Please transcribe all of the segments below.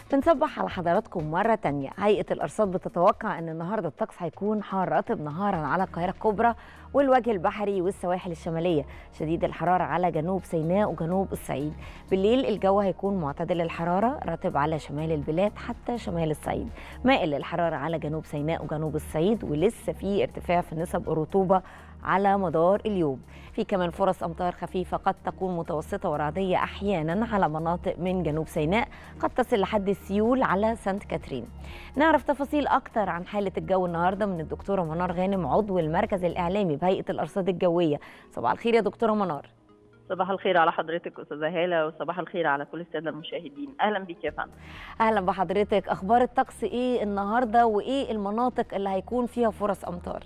بنصبح على حضراتكم مرة تانية هيئة الأرصاد بتتوقع أن النهاردة الطقس هيكون حار رطب نهارا على القاهرة الكبرى والوجه البحري والسواحل الشمالية شديد الحرارة على جنوب سيناء وجنوب الصعيد بالليل الجو هيكون معتدل الحرارة رطب على شمال البلاد حتى شمال الصعيد مائل الحرارة على جنوب سيناء وجنوب الصعيد ولسه في ارتفاع في نسب الرطوبة على مدار اليوم في كمان فرص أمطار خفيفة قد تكون متوسطة ورعدية أحيانا على مناطق من جنوب سيناء قد تصل لحد السيول على سانت كاترين نعرف تفاصيل أكتر عن حالة الجو النهاردة من الدكتورة منار غانم عضو المركز الإعلامي بهيئة الأرصاد الجوية صباح الخير يا دكتورة منار صباح الخير على حضرتك استاذه هاله وصباح الخير على كل الساده المشاهدين اهلا بيك يا فندم أهلا بحضرتك أخبار الطقس إيه النهاردة وإيه المناطق اللي هيكون فيها فرص أمطار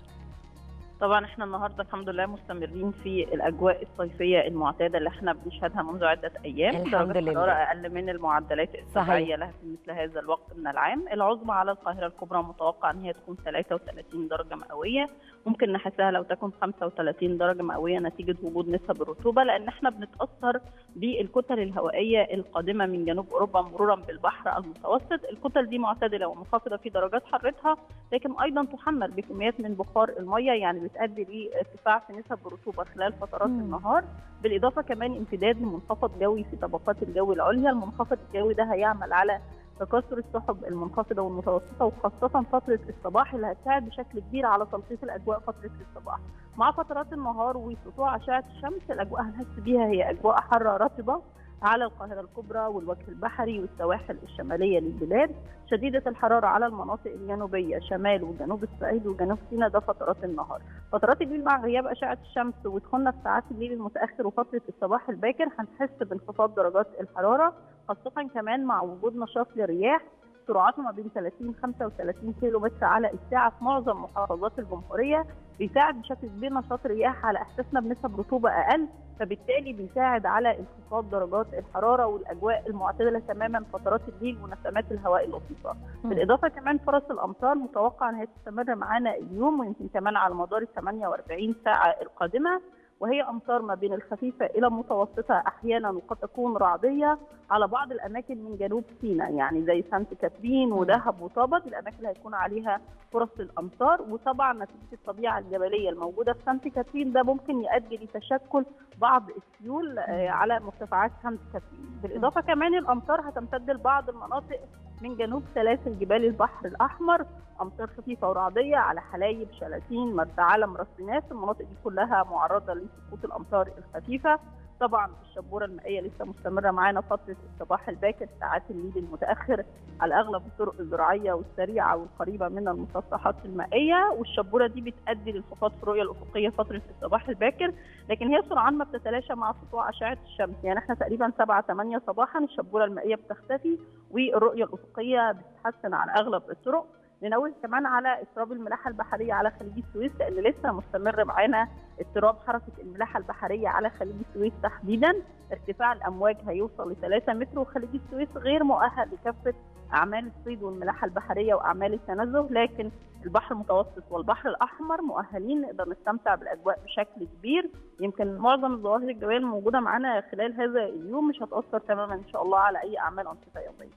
طبعا احنا النهارده الحمد لله مستمرين في الاجواء الصيفيه المعتاده اللي احنا بنشهدها منذ عده ايام الحمد درجة لله. الحراره اقل من المعدلات الطبيعيه لها في مثل هذا الوقت من العام العظمى على القاهره الكبرى متوقع ان هي تكون 33 درجه مئويه ممكن نحسها لو تكون 35 درجه مئويه نتيجه وجود نسب الرطوبه لان احنا بنتاثر بالكتل الهوائيه القادمه من جنوب اوروبا مرورا بالبحر المتوسط الكتل دي معتدله ومنخفضه في درجات حرارتها لكن ايضا تحمل بكميات من بخار الميه يعني بتؤدي لارتفاع في نسب الرطوبه خلال فترات مم. النهار بالاضافه كمان امتداد لمنخفض جوي في طبقات الجو العليا المنخفض الجوي ده هيعمل على تكاثر السحب المنخفضه والمتوسطه وخاصه فتره الصباح اللي هتساعد بشكل كبير على تلطيف الاجواء فتره الصباح مع فترات النهار وسطوع اشعه الشمس الاجواء هنحس بيها هي اجواء حاره رطبه على القاهرة الكبرى والوجه البحري والسواحل الشمالية للبلاد شديدة الحرارة على المناطق الجنوبية شمال وجنوب الصعيد وجنوب سيناء ده فترات النهار فترات الليل مع غياب أشعة الشمس ودخولنا في ساعات الليل المتأخر وفترة الصباح الباكر هنحس بانخفاض درجات الحرارة خاصة كمان مع وجود نشاط للرياح سرعته ما بين 30 35 كيلو متر على الساعة في معظم محافظات الجمهورية بيساعد بشكل كبير نشاط الرياح على إحساسنا بنسب رطوبة أقل فبالتالي بيساعد على انخفاض درجات الحرارة والأجواء المعتدلة تماما فترات الليل ونسمات الهواء اللطيفة بالإضافة كمان فرص الأمطار متوقع أن هي تستمر معانا اليوم ويمكن كمان على مدار ال 48 ساعة القادمة وهي امطار ما بين الخفيفه الى متوسطه احيانا وقد تكون رعديه على بعض الاماكن من جنوب سيناء يعني زي سانت كاترين ودهب وطابا دي الاماكن اللي هيكون عليها فرص الامطار وطبعا نتيجه الطبيعه الجبليه الموجوده في سانت كاترين ده ممكن يؤدي لتشكل بعض السيول آه، على مرتفعات سانت كاترين بالاضافه كمان الامطار هتمتد لبعض المناطق من جنوب سلاسل جبال البحر الاحمر امطار خفيفه ورعديه على حلايب شلاتين مرسى علم راس ناس المناطق دي كلها معرضه لسقوط الامطار الخفيفه طبعا الشبوره المائيه لسه مستمره معانا فتره الصباح الباكر ساعات الليل المتاخر على اغلب الطرق الزراعيه والسريعه والقريبه من المسطحات المائيه والشبوره دي بتؤدي لانخفاض في الرؤيه الافقيه فتره الصباح الباكر لكن هي سرعان ما بتتلاشى مع سطوع اشعه الشمس يعني احنا تقريبا 7 8 صباحا الشبوره المائيه بتختفي والرؤيه الافقيه بتتحسن على اغلب الطرق ننوه كمان على اضطراب الملاحه البحريه على خليج السويس لان لسه مستمر معانا اضطراب حركه الملاحه البحريه على خليج السويس تحديدا ارتفاع الامواج هيوصل ل 3 متر وخليج السويس غير مؤهل لكافه اعمال الصيد والملاحه البحريه واعمال التنزه لكن البحر المتوسط والبحر الاحمر مؤهلين نقدر نستمتع بالاجواء بشكل كبير يمكن معظم الظواهر الجويه الموجوده معانا خلال هذا اليوم مش هتاثر تماما ان شاء الله على اي اعمال انشطه يوميه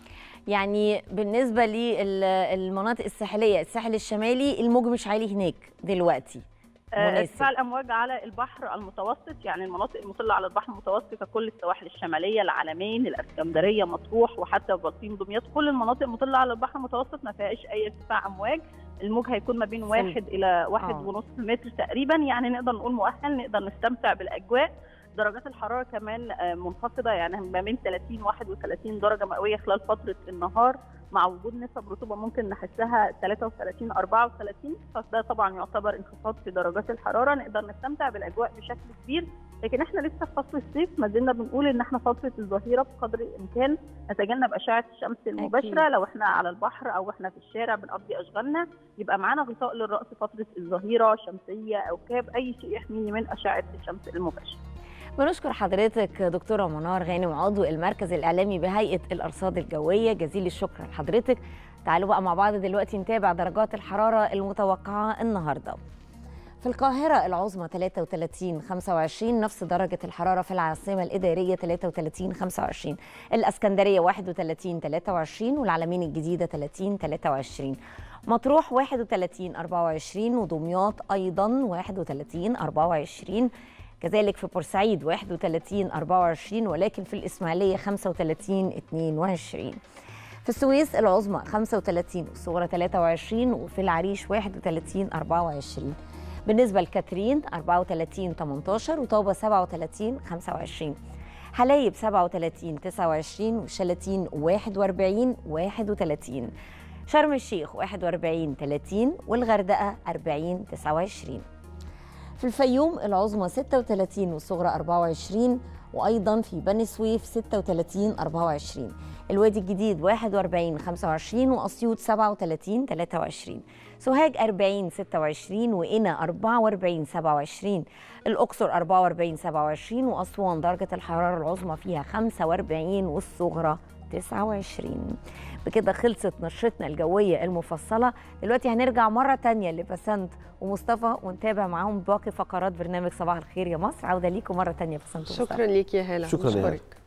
يعني بالنسبة للمناطق الساحلية الساحل الشمالي الموج مش عالي هناك دلوقتي آه، مناسب. ارتفاع الامواج على البحر المتوسط يعني المناطق المطله على البحر المتوسط ككل السواحل الشماليه العلمين الاسكندريه مطروح وحتى بلطيم دمياط كل المناطق المطله على البحر المتوسط ما فيهاش اي ارتفاع امواج الموج هيكون ما بين سم. واحد الى واحد آه. ونص متر تقريبا يعني نقدر نقول مؤهل نقدر نستمتع بالاجواء درجات الحراره كمان آه، منخفضه يعني ما بين 30 31 درجه مئويه خلال فتره النهار مع وجود نسب رطوبه ممكن نحسها 33 34 فده طبعا يعتبر انخفاض في درجات الحراره نقدر نستمتع بالاجواء بشكل كبير لكن احنا لسه في فصل الصيف ما زلنا بنقول ان احنا فتره الظهيره بقدر الامكان نتجنب اشعه الشمس المباشره أكيد. لو احنا على البحر او احنا في الشارع بنقضي اشغالنا يبقى معانا غطاء للراس فتره الظهيره شمسيه او كاب اي شيء يحميني من اشعه الشمس المباشره بنشكر حضرتك دكتورة منار غانم عضو المركز الإعلامي بهيئة الأرصاد الجوية جزيل الشكر لحضرتك تعالوا بقى مع بعض دلوقتي نتابع درجات الحرارة المتوقعة النهاردة في القاهرة العظمى 33 25 نفس درجة الحرارة في العاصمة الإدارية 33 25 الأسكندرية 31 23 والعلمين الجديدة 30 23 مطروح 31 24 ودمياط أيضا 31 24 كذلك في بورسعيد 31 24 ولكن في الإسماعيلية 35 22 في السويس العظمى 35 والصغرى 23 وفي العريش 31 24 بالنسبة لكاترين 34 18 وطوبة 37 25 حلايب 37 29 وشلاتين 41 31 شرم الشيخ 41 30 والغردقة 40 29 في الفيوم العظمى 36 والصغرى 24 وايضا في بني سويف 36 24 الوادي الجديد 41 25 واسيوط 37 23 سوهاج 40 26 وقنا 44 27 الاقصر 44 27 واسوان درجه الحراره العظمى فيها 45 والصغرى 29 بكده خلصت نشرتنا الجوية المفصلة دلوقتي هنرجع مرة تانية لبسنت ومصطفى ونتابع معاهم باقي فقرات برنامج صباح الخير يا مصر عودة ليكم مرة تانية بسنت شكرا ليك يا هالة شكراً يا هالة. بشكرك.